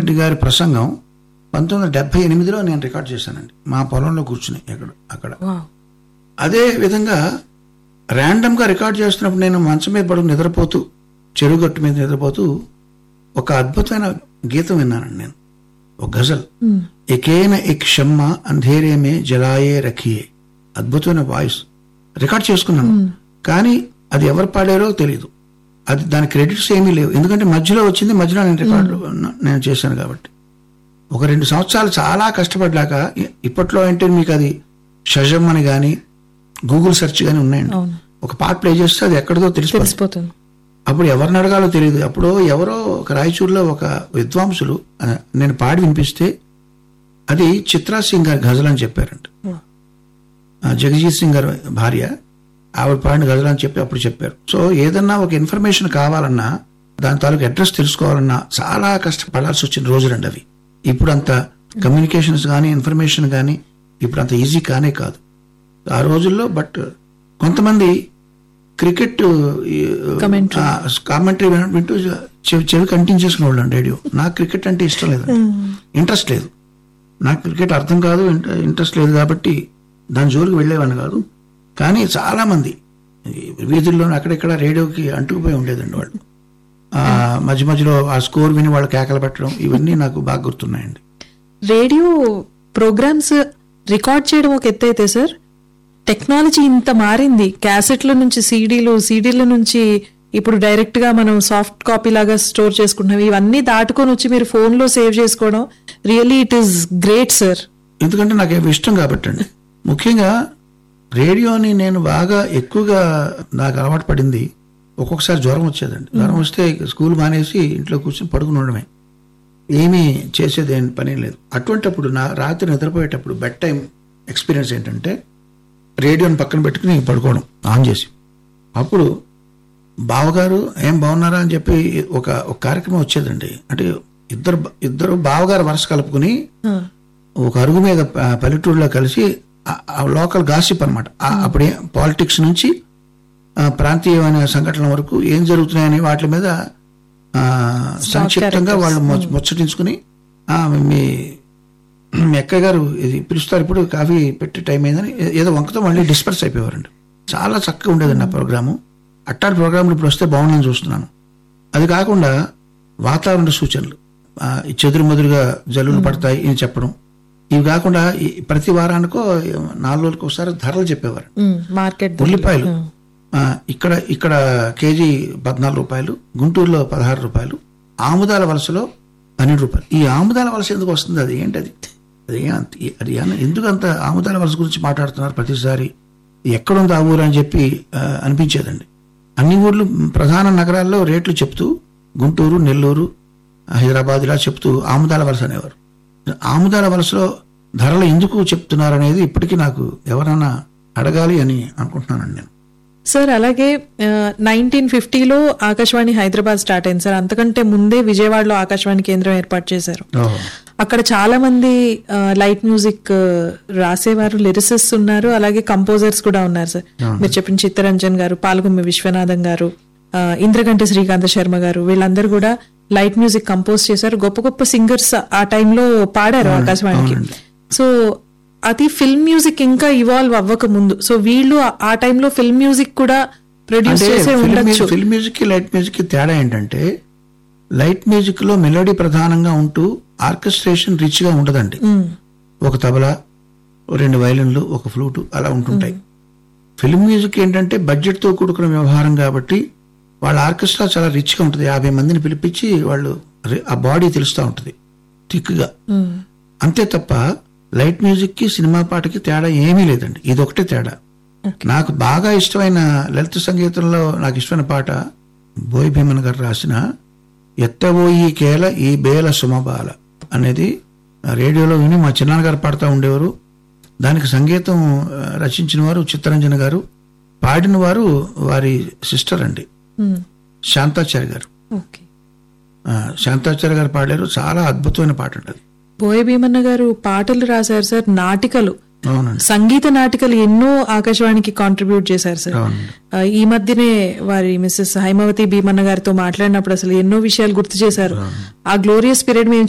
రెడ్డి గారి ప్రసంగం పంతొమ్మిది వందల డెబ్బై ఎనిమిదిలో నేను రికార్డ్ చేశానండి మా పొలంలో కూర్చుని ఎక్కడ అక్కడ వావ్ అదే విధంగా ర్యాండమ్గా రికార్డ్ చేస్తున్నప్పుడు నేను మంచం మీద పడుకుని నిద్రపోతూ చెరువు గట్టు మీద నిద్రపోతూ ఒక అద్భుతమైన గీతం విన్నానండి నేను ఒక గజల్ మ్మ్. ఎకేన ఎక్ షమ్మ అంధేరే మే జలాయే రఖియే అద్భుతమైన వాయిస్ రికార్డ్ చేసుకున్నాను కానీ అది ఎవరు పాడారో తెలియదు అది దాని క్రెడిట్స్ ఏమీ లేవు ఎందుకంటే మధ్యలో వచ్చింది మధ్యలో నేను రికార్డు నేను చేశాను కాబట్టి ఒక రెండు సంవత్సరాలు చాలా కష్టపడ్డాక ఇ- ఇప్పట్లో అంటే మీకు అది షజమ్ అని కానీ గూగుల్ సెర్చ్ కానీ ఉన్నాయండి అవును ఒక పాట ప్లే చేస్తే అది ఎక్కడిదో తెలిసిపోతుంది తెలిసిపోతుంది అప్పుడు ఎవరిని అడగాలో తెలియదు అప్పుడు ఎవరో ఒక రాయచూరులో ఒక విద్వాంసులు ఆ, నేను పాడి వినిపిస్తే అది చిత్రా సింగ్ గారి గజల్ అని చెప్పారంట వావ్. ఆ, జగజీత్ సింగ్ గారి భార్య ఆవిడ పాడిన గజల్ అని చెప్పి అప్పుడు చెప్పారు సో ఏదన్నా ఒక ఇన్ఫర్మేషన్ కావాలన్నా దాని తాలూకు అడ్రస్ తెలుసుకోవాలన్నా చాలా కష్టపడాల్సి వచ్చిన రోజులండి అవి ఇప్పుడు అంత కమ్యూనికేషన్స్ కానీ ఇన్ఫర్మేషన్ కానీ ఇప్పుడు అంత ఈజీ కానే కాదు ఆ రోజుల్లో బట్ కొంతమంది క్రికెట్ Commentary. కామెంటరీ వింటూ చెవి చెవి కంటిన్యూషన్ వాళ్ళు రేడియో నాకు క్రికెట్ అంటే ఇష్టం లేదు ఇంట్రెస్ట్ లేదు నాకు క్రికెట్ అర్థం కాదు ఇంట- ఇంట్రెస్ట్ లేదు కాబట్టి దాని జోలికి వెళ్ళేవాడిని కాదు కానీ చాలా మంది ఈ వీధుల్లో అక్కడెక్కడ రేడియోకి అంటుకుపోయి ఉండేదండి వాళ్ళు ఆ, మధ్య మధ్యలో ఆ స్కోర్ విని వాళ్ళు కేకలు పెట్టడం ఇవన్నీ నాకు బాగా గుర్తున్నాయండి రేడియో ప్రోగ్రామ్స్ రికార్డ్ చేయడం ఒక ఎత్తు అయితే సార్ టెక్నాలజీ ఇంత మారింది క్యాసెట్ల నుంచి సీడీలు సీడీల నుంచి ఇప్పుడు డైరెక్ట్ గా మనం సాఫ్ట్ కాపీ లాగా స్టోర్ చేసుకుంటున్నాం ఇవన్నీ దాటుకొని వచ్చి మీరు ఫోన్ లో సేవ్ చేసుకోవడం really it is great sir ఎందుకంటే నాకు ఇవి ఇష్టం కాబట్టి అండి ముఖ్యంగా రేడియోని నేను బాగా ఎక్కువగా నాకు అలవాటు పడింది ఒక్కొక్కసారి జ్వరం వచ్చేదండి జ్వరం వస్తే స్కూల్ మానేసి ఇంట్లో కూర్చొని పడుకుని ఉండడమే ఏమీ చేసేది ఏం పని లేదు అటువంటప్పుడు నా రాత్రి నిద్రపోయేటప్పుడు బెడ్ టైం ఎక్స్పీరియన్స్ ఏంటంటే రేడియోని పక్కన పెట్టుకుని పడుకోవడం ఆన్ చేసి అప్పుడు బావగారు ఏం బాగున్నారా అని చెప్పి ఒక ఒక కార్యక్రమం వచ్చేదండి అంటే ఇద్దరు ఇద్దరు బావగారు వరుస కలుపుకుని ఒక అరుగు మీద ప- పల్లెటూరులో కలిసి ఆ- ఆ లోకల్ గాసిప్ అనమాట అప్పుడే పాలిటిక్స్ నుంచి ఆ, ప్రాంతీయమైన సంఘటనల వరకు ఏం జరుగుతున్నాయని వాటి మీద ఆ, సంక్షిప్తంగా వాళ్ళు ముచ్చ- ముచ్చటించుకుని "ఆ, మీ మీ అక్కయ్య గారు ఇది పిలుస్తారు ఇప్పుడు కాఫీ పెట్టి టైం అయిందని ఏ- ఏదో వంకతో మళ్ళీ డిస్పర్స్ అయిపోయేవారండి చాలా చక్కగా ఉండేదండి ఆ ప్రోగ్రాము అట్టాటి ప్రోగ్రాంలు ఇప్పుడు వస్తే బాగుందని చూస్తున్నాను అది కాకుండా వాతావరణ సూచనలు ఆ, ఈ చెదురు మదురుగా జల్లులు పడతాయి అని చెప్పడం ఇవి కాకుండా ఈ ప్రతి వారానికో నాలుగు రోజులకు ఒకసారి ధరలు చెప్పేవారు మార్కెట్ ఉల్లిపాయలు ఆ, ఇక్కడ ఇక్కడ కేజీ పద్నాలుగు రూపాయలు గుంటూరులో పదహారు రూపాయలు ఆముదాల వలసలో పన్నెండు రూపాయలు ఈ ఆముదాల వలస ఎందుకు వస్తుంది అది ఏంటది అది ఏ అంత- అది ఏ- ఎందుకు అంత ఆముదాల వలస గురించి మాట్లాడుతున్నారు ప్రతిసారి ఎక్కడుంది ఆ ఊరు అని చెప్పి ఆ, అనిపించేదండి అన్ని ఊర్లు ప్రధాన నగరాల్లో రేట్లు చెప్తూ గుంటూరు నెల్లూరు హైదరాబాద్ ఇలా చెప్తూ ఆముదాల వలస అనేవారు ఆముదాల వలసలో ధరలు ఎందుకు చెప్తున్నారు అనేది ఇప్పటికీ నాకు ఎవరైనా అడగాలి అని అనుకుంటున్నానండి నేను సార్ అలాగే నైన్టీన్ ఫిఫ్టీలో ఆకాశవాణి హైదరాబాద్ స్టార్ట్ అయింది సార్ అంతకంటే ముందే విజయవాడలో ఆకాశవాణి కేంద్రం ఏర్పాటు చేశారు ఓహో అక్కడ చాలా మంది లైట్ మ్యూజిక్ రాసేవారు లిరిసిస్ట్ ఉన్నారు అలాగే కంపోజర్స్ కూడా ఉన్నారు సార్ మీరు చెప్పిన చిత్తరంజన్ గారు పాల్గొమ్మి విశ్వనాథం గారు ఆ, ఇంద్రగంటి శ్రీకాంత శర్మ గారు వీళ్ళందరూ కూడా లైట్ మ్యూజిక్ కంపోజ్ చేశారు గొప్ప గొప్ప సింగర్స్ ఆ టైంలో పాడారు ఆకాశవాణికి సో అది ఫిల్మ్ మ్యూజిక్ ఇంకా ఇవాల్వ్ అవ్వక ముందు సో వీళ్ళు ఆ- ఆ టైంలో ఫిల్మ్ మ్యూజిక్ కూడా ప్రొడ్యూస్ అంటే చేసే ఫిల్మ్ ఉండొచ్చు మ్యూజిక్ ఫిల్మ్ మ్యూజిక్ కి లైట్ మ్యూజిక్ కి తేడా ఏంటంటే లైట్ మ్యూజిక్ లో మెలోడీ ప్రధానంగా ఉంటూ ఆర్కెస్ట్రేషన్ రిచ్ గా ఉండదండి మ్మ్. ఒక తబలా ఓ రెండు వైలిన్లు ఒక ఫ్లూటు అలా ఉంటుంటాయి ఫిల్మ్ మ్యూజిక్ ఏంటంటే బడ్జెట్ తో కూడుకున్న వ్యవహారం కాబట్టి వాళ్ళ ఆర్కెస్ట్రా చాలా రిచ్ గా ఉంటుంది యాభై మందిని పిలిపించి వాళ్ళు రి- ఆ బాడీ తెలుస్తూ ఉంటుంది థిక్గా మ్మ్. అంతే తప్ప లైట్ మ్యూజిక్ కి సినిమా పాటకి తేడా ఏమీ లేదండి ఇది ఒకటే తేడా నాకు బాగా ఇష్టమైన లలిత సంగీతంలో నాకు ఇష్టమైన పాట బోయ్ భీమన్ గారు రాసిన ఎత్తబోయి కేల ఈ బేల సుమబాల అనేది ఆ రేడియోలో విని మా చిన్నాన్నగారు పాడుతూ ఉండేవారు దానికి సంగీతం ఆ, రచించిన వారు చిత్తరంజన్ గారు పాడిన వారు వారి సిస్టర్ అండి మ్మ్. శాంతాచార్య గారు ఓకే ఆ, శాంతాచార్య గారు పాడారు చాలా అద్భుతమైన పాట అండి అది బోయ భీమన్న గారు పాటలు రాశారు సార్ నాటికలు అవునండి సంగీత నాటికలు ఎన్నో ఆకాశవాణికి కాంట్రిబ్యూట్ చేశారు సార్ అవునండి ఆ, ఈ మధ్యనే వారి మిస్సెస్ హైమవతి భీమన్న గారితో మాట్లాడినప్పుడు అసలు ఎన్నో విషయాలు గుర్తు చేశారు ఆ గ్లోరియస్ పీరియడ్ మేము